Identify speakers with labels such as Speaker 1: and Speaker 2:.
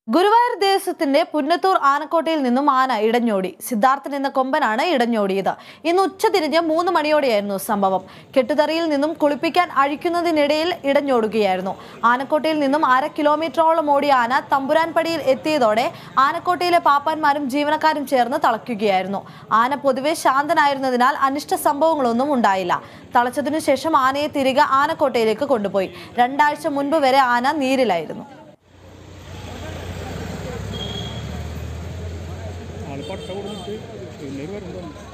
Speaker 1: ഗുരുവായൂർ ദേശത്തിന്റെ പുന്നത്തൂർ ആനക്കോട്ടയിൽ നിന്നും ആന ഇടഞ്ഞോടി സിദ്ധാർത്ഥൻ എന്ന കൊമ്പനാണ് ഇടഞ്ഞോടിയത് ഇന്ന് ഉച്ചതിരിഞ്ഞ് മൂന്ന് മണിയോടെയായിരുന്നു സംഭവം കെട്ടുതറിയിൽ നിന്നും കുളിപ്പിക്കാൻ അഴിക്കുന്നതിനിടയിൽ ഇടഞ്ഞോടുകയായിരുന്നു ആനക്കോട്ടയിൽ നിന്നും അര കിലോമീറ്ററോളം ഓടിയ ആന തമ്പുരാൻപടിയിൽ എത്തിയതോടെ ആനക്കോട്ടയിലെ പാപ്പാന്മാരും ജീവനക്കാരും ചേർന്ന് തളയ്ക്കുകയായിരുന്നു ആന പൊതുവെ ശാന്തനായിരുന്നതിനാൽ അനിഷ്ട സംഭവങ്ങളൊന്നും ഉണ്ടായില്ല തളച്ചതിനു ശേഷം ആനയെ തിരികെ ആനക്കോട്ടയിലേക്ക് കൊണ്ടുപോയി രണ്ടാഴ്ച മുൻപ് വരെ ആന നീരിലായിരുന്നു
Speaker 2: ആള് പട്ട കൊടുത്തിട്ട് പിന്നീട് വരുമ്പോൾ